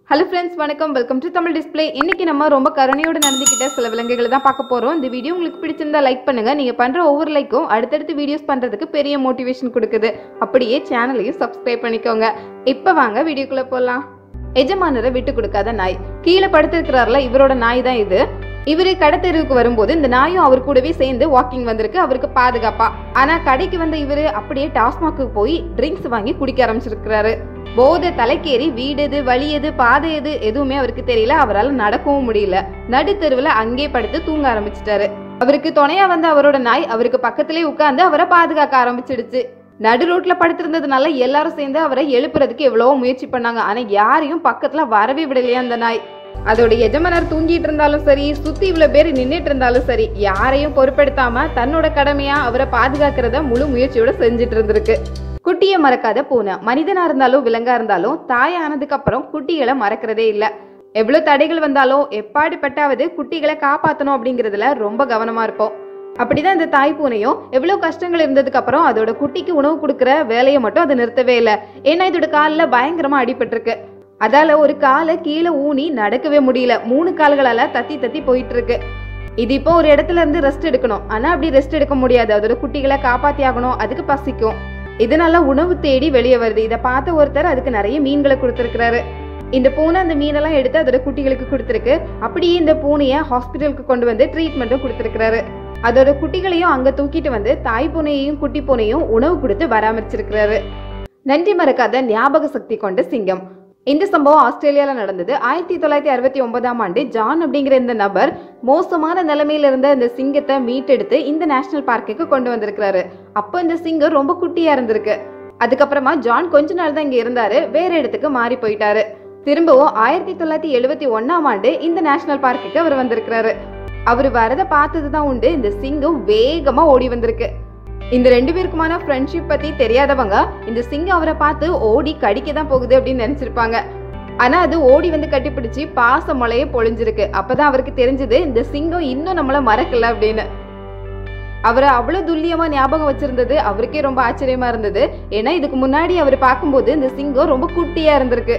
hello friends வணக்கம் welcome to Tamil display இன்னைக்கு நம்ம ரொம்ப கருணையோட நடந்துக்கிட்ட சில விலங்குகளை தான் பார்க்க போறோம் இந்த வீடியோ உங்களுக்கு பிடிச்சிருந்தா லைக் பண்ணுங்க நீங்க பண்ற ஒவ்வொரு லைக்கும் அடுத்தடுத்து வீடியோஸ் பண்றதுக்கு பெரிய மோட்டிவேஷன் கொடுக்குது அப்படியே சேனலையும் சப்ஸ்கிரைப் பண்ணிக்கோங்க இப்போ வாங்க வீடியோக்குள்ள போகலாம் எஜமானரை விட்டு கொடுக்காத நாய் கீழே படுத்திருக்கிறார்ல இவரோட நாய் தான் இது இவரு கடத்தெருவுக்கு வரும்போது இந்த நாயும் அவர் கூடவே சேர்ந்து வாக்கிங் வந்திருக்கு அவருக்கு பாதுகாப்பா ஆனா கடைக்கு வந்த இவரு அப்படியே டாஸ்மாக்கு போய் ட்ரிங்க்ஸ் வாங்கி குடிக்க ஆரம்பிச்சிருக்கிறாரு போதை தலைக்கேறி வீடு எது வழி எது பாதை எது எதுவுமே அவருக்கு தெரியல அவரால் நடக்கவும் முடியல நடுத்தெருவுல அங்கே படுத்து தூங்க ஆரம்பிச்சிட்டாரு அவருக்கு துணையா வந்த அவரோட நாய் அவருக்கு பக்கத்திலே உட்கார்ந்து அவரை பாதுகாக்க ஆரம்பிச்சிடுச்சு நடு ரோட்ல படுத்திருந்ததுனால எல்லாரும் சேர்ந்து அவரை எழுப்புறதுக்கு எவ்வளவோ முயற்சி பண்ணாங்க ஆனா யாரையும் பக்கத்துல வரவே விடலையா அந்த நாய் அதோட எஜமானர் தூங்கிட்டு இருந்தாலும் சரி சுத்தி இவ்வளவு பேர் நின்னுட்டு இருந்தாலும் சரி யாரையும் பொறுப்பெடுத்தாம தன்னோட கடமையா அவரை பாதுகாக்கிறத முழு முயற்சியோட செஞ்சுட்டு இருந்திருக்கு குட்டியை மறக்காத பூனை மனிதனா இருந்தாலும் விலங்கா இருந்தாலும் தாய் ஆனதுக்கு அப்புறம் குட்டிகளை மறக்கிறதே இல்ல எவ்வளவு தடைகள் வந்தாலும் எப்பாடிப்பட்டாவது குட்டிகளை காப்பாத்தணும் அப்படிங்கறதுல ரொம்ப கவனமா இருப்போம் அப்படிதான் இந்த தாய் பூனையும் எவ்வளவு கஷ்டங்கள் இருந்ததுக்கு அப்புறம் அதோட குட்டிக்கு உணவு கொடுக்குற வேலையை மட்டும் அது நிறுத்தவே இல்லை ஏன்னா இதோட காலில் பயங்கரமா அடிபட்டிருக்கு அதால ஒரு காலை கீழே ஊனி நடக்கவே முடியல மூணு கால்களால தத்தி தத்தி போயிட்டு இருக்கு இது இப்போ ஒரு இடத்துல இருந்து ரெஸ்ட் எடுக்கணும் ஆனா அப்படி ரெஸ்ட் எடுக்க முடியாது அதோட குட்டிகளை காப்பாத்தி ஆகணும் அதுக்கு பசிக்கும் இதனால உணவு தேடி வெளியே வருது இதை பார்த்த ஒருத்தர் அதுக்கு நிறைய மீன்களை கொடுத்துருக்கிறாரு இந்த பூனை அந்த மீனெல்லாம் எடுத்து அதோட குட்டிகளுக்கு கொடுத்துருக்கு அப்படியே இந்த பூனையை ஹாஸ்பிட்டலுக்கு கொண்டு வந்து ட்ரீட்மெண்ட்டும் கொடுத்துருக்கிறாரு அதோட குட்டிகளையும் அங்க தூக்கிட்டு வந்து தாய் பூனையையும் குட்டி பூனையும் உணவு கொடுத்து பராமரிச்சிருக்கிறாரு நன்றி மறக்காத ஞாபக சக்தி கொண்ட சிங்கம் இந்த சம்பவம் ஆஸ்திரேலியால நடந்தது ஆயிரத்தி தொள்ளாயிரத்தி அறுபத்தி ஒன்பதாம் ஆண்டு ஜான் அப்படிங்கிற இந்த நபர் மோசமான நிலைமையில இருந்த இந்த சிங்கத்தை மீட்டெடுத்து இந்த நேஷனல் பார்க்குக்கு கொண்டு வந்திருக்கிறாரு அப்போ இந்த சிங்கம் ரொம்ப குட்டியா இருந்திருக்கு அதுக்கப்புறமா ஜான் கொஞ்ச நாள் தான் இங்க இருந்தாரு வேற இடத்துக்கு மாறி போயிட்டாரு திரும்பவும் ஆயிரத்தி தொள்ளாயிரத்தி எழுபத்தி ஒன்னாம் ஆண்டு இந்த நேஷனல் பார்க்குக்கு அவர் வந்திருக்கிறாரு அவர் வரத பார்த்தது தான் உண்டு இந்த சிங்கம் வேகமா ஓடி வந்திருக்கு இந்த ரெண்டு பேருக்குமான ஃப்ரெண்ட்ஷிப் பத்தி தெரியாதவங்க இந்த சிங்கம் அவரை பார்த்து ஓடி கடிக்க தான் போகுது அப்படின்னு நினைச்சிருப்பாங்க ஆனா அது ஓடி வந்து கட்டிப்பிடிச்சு பாச முளைய பொழிஞ்சிருக்கு அப்பதான் அவருக்கு தெரிஞ்சது இந்த சிங்கம் இன்னும் நம்மள மறக்கல அப்படின்னு அவரை அவ்வளவு துல்லியமா ஞாபகம் வச்சிருந்தது அவருக்கே ரொம்ப ஆச்சரியமா இருந்தது ஏன்னா இதுக்கு முன்னாடி அவர் பார்க்கும்போது இந்த சிங்கம் ரொம்ப குட்டியா இருந்திருக்கு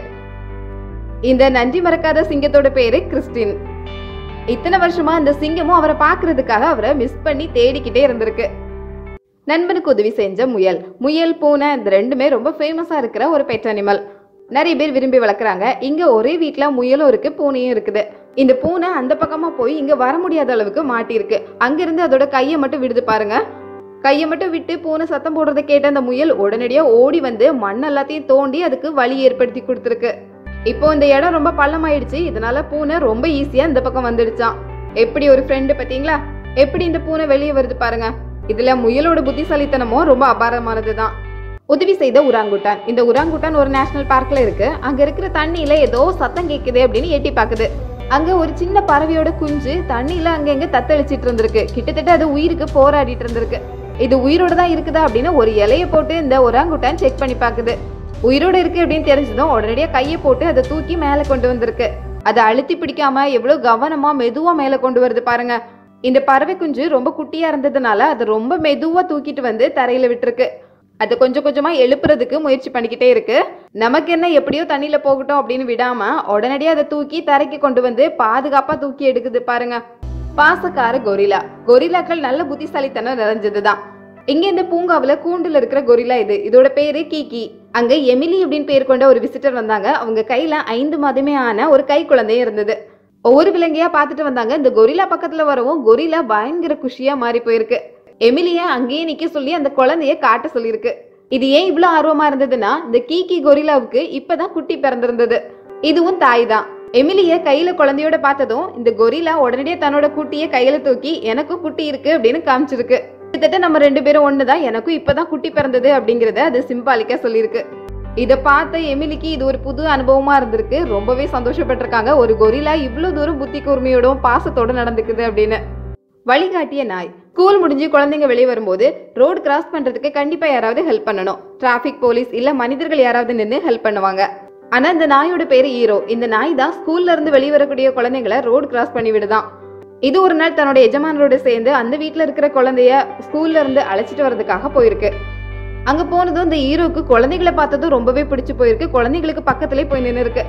இந்த நன்றி மறக்காத சிங்கத்தோட பேரு கிறிஸ்டின் இத்தனை வருஷமா இந்த சிங்கமும் அவரை பார்க்கிறதுக்காக அவரை மிஸ் பண்ணி தேடிக்கிட்டே இருந்திருக்கு நண்பனுக்கு உதவி செஞ்ச முயல் முயல் பூனை இந்த ரெண்டுமே ரொம்ப ஃபேமஸா இருக்கிற ஒரு பெட் அனிமல் நிறைய பேர் விரும்பி வளர்க்குறாங்க இங்க ஒரே வீட்ல முயலும் இருக்கு பூனையும் இருக்குது இந்த பூனை அந்த பக்கமா போய் இங்க வர முடியாத அளவுக்கு மாட்டியிருக்கு அங்கிருந்து அதோட கையை மட்டும் விடுது பாருங்க கையை மட்டும் விட்டு பூனை சத்தம் போடுறதை கேட்ட அந்த முயல் உடனடியா ஓடி வந்து மண் எல்லாத்தையும் தோண்டி அதுக்கு வழி ஏற்படுத்தி கொடுத்துருக்கு இப்போ இந்த இடம் ரொம்ப பள்ளமாயிடுச்சு இதனால பூனை ரொம்ப ஈஸியா இந்த பக்கம் வந்துடுச்சான் எப்படி ஒரு ஃப்ரெண்டு பாத்தீங்களா எப்படி இந்த பூனை வெளியே வருது பாருங்க இதுல முயலோட புத்திசாலித்தனமும் ரொம்ப அபாரமானது தான் உதவி செய்த உராங்குட்டான் இந்த உராங்குட்டான் ஒரு நேஷனல் பார்க்ல இருக்கு அங்க இருக்கிற தண்ணியில ஏதோ சத்தம் கேக்குது அப்படின்னு எட்டி பாக்குது அங்க ஒரு சின்ன பறவையோட குஞ்சு தண்ணியில அங்கங்க தத்தளிச்சிட்டு இருந்திருக்கு கிட்டத்தட்ட அது உயிருக்கு போராடிட்டு இருந்திருக்கு இது உயிரோட தான் இருக்குதா அப்படின்னு ஒரு இலைய போட்டு இந்த ஒராங்குட்டான் செக் பண்ணி பாக்குது உயிரோட இருக்கு அப்படின்னு தெரிஞ்சதும் உடனடியா கையை போட்டு அதை தூக்கி மேல கொண்டு வந்திருக்கு அதை அழுத்தி பிடிக்காம எவ்வளவு கவனமா மெதுவா மேல கொண்டு வருது பாருங்க இந்த பறவை குஞ்சு ரொம்ப குட்டியா இருந்ததுனால அது ரொம்ப மெதுவா தூக்கிட்டு வந்து தரையில விட்டுருக்கு அது கொஞ்சம் கொஞ்சமா எழுப்புறதுக்கு முயற்சி பண்ணிக்கிட்டே இருக்கு நமக்கு என்ன எப்படியோ தண்ணியில போகட்டும் அப்படின்னு விடாம உடனடியா அதை தூக்கி தரைக்கு கொண்டு வந்து பாதுகாப்பா தூக்கி எடுக்குது பாருங்க பாசக்கார கொரிலா கொரிலாக்கள் நல்ல புத்திசாலித்தனம் நிறைஞ்சதுதான் இங்க இந்த பூங்காவுல கூண்டுல இருக்கிற கொரிலா இது இதோட பேரு கீகி அங்க எமிலி அப்படின்னு பேர் கொண்ட ஒரு விசிட்டர் வந்தாங்க அவங்க கையில ஐந்து மாதமே ஆன ஒரு கை குழந்தையும் இருந்தது ஒவ்வொரு விலங்கையா பார்த்துட்டு வந்தாங்க இந்த கொரிலா பக்கத்துல வரவும் கொரிலா பயங்கர குஷியா மாறி போயிருக்கு எமிலிய அங்கேயே நிக்க சொல்லி அந்த குழந்தைய காட்ட சொல்லியிருக்கு இது ஏன் இவ்வளவு ஆர்வமா இருந்ததுன்னா இந்த கீகி கொரிலாவுக்கு இப்பதான் குட்டி பிறந்திருந்தது இதுவும் தாய் தான் எமிலிய கையில குழந்தையோட பார்த்ததும் இந்த கொரிலா உடனடியே தன்னோட குட்டிய கையில தூக்கி எனக்கும் குட்டி இருக்கு அப்படின்னு காமிச்சிருக்கு கிட்டத்தட்ட நம்ம ரெண்டு பேரும் ஒண்ணுதான் எனக்கும் இப்பதான் குட்டி பிறந்தது அப்படிங்கறத அது சிம்பாலிக்கா சொல்லியிருக்கு இத பார்த்த எமிலிக்கு இது ஒரு புது அனுபவமா இருந்திருக்கு ரொம்பவே சந்தோஷப்பட்டிருக்காங்க ஒரு கொரிலா இவ்வளவு தூரம் புத்தி கூர்மையோடும் பாசத்தோட நடந்துக்குது அப்படின்னு வழிகாட்டிய நாய் ஸ்கூல் முடிஞ்சு குழந்தைங்க வெளியே வரும்போது ரோடு கிராஸ் பண்றதுக்கு கண்டிப்பா யாராவது ஹெல்ப் பண்ணணும் டிராஃபிக் போலீஸ் இல்ல மனிதர்கள் யாராவது நின்று ஹெல்ப் பண்ணுவாங்க ஆனா இந்த நாயோட பேரு ஹீரோ இந்த நாய் தான் ஸ்கூல்ல இருந்து வெளியே வரக்கூடிய குழந்தைங்களை ரோடு கிராஸ் பண்ணி விடுதான் இது ஒரு நாள் தன்னோட எஜமானரோட சேர்ந்து அந்த வீட்ல இருக்கிற குழந்தைய ஸ்கூல்ல இருந்து அழைச்சிட்டு வர்றதுக்காக போயிருக்கு அங்க போனதும் இந்த ஹீரோக்கு குழந்தைகளை பார்த்ததும் ரொம்பவே பிடிச்சு போயிருக்கு குழந்தைங்களுக்கு பக்கத்துலயே போய் நின்று இருக்கு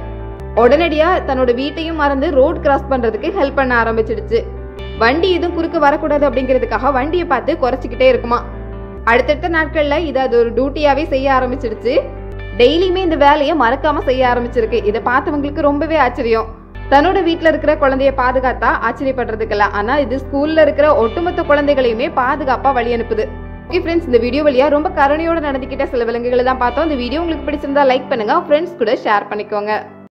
உடனடியா தன்னோட வீட்டையும் மறந்து ரோட் கிராஸ் பண்றதுக்கு ஹெல்ப் பண்ண ஆரம்பிச்சிடுச்சு வண்டி எதுவும் குறுக்க வரக்கூடாது அப்படிங்கிறதுக்காக வண்டியை பார்த்து குறைச்சிக்கிட்டே இருக்குமா அடுத்தடுத்த நாட்கள்ல இது அது ஒரு டியூட்டியாவே செய்ய ஆரம்பிச்சிடுச்சு டெய்லியுமே இந்த வேலையை மறக்காம செய்ய ஆரம்பிச்சிருக்கு இதை பார்த்தவங்களுக்கு ரொம்பவே ஆச்சரியம் தன்னோட வீட்ல இருக்கிற குழந்தைய பாதுகாத்தா ஆச்சரியப்படுறதுக்கல ஆனா இது ஸ்கூல்ல இருக்கிற ஒட்டுமொத்த குழந்தைகளையுமே பாதுகாப்பா வழி அனுப்புது ஓகே ஃப்ரெண்ட்ஸ் இந்த வீடியோ வழியா ரொம்ப கருணையோட நடந்துக்கிட்ட சில விலங்குகளை தான் பார்த்தோம் இந்த வீடியோ உங்களுக்கு பிடிச்சிருந்தா லைக் பண்ணுங்க ஃப்ரெண்ட்ஸ் கூட ஷேர் பண்ணிக்கோங்க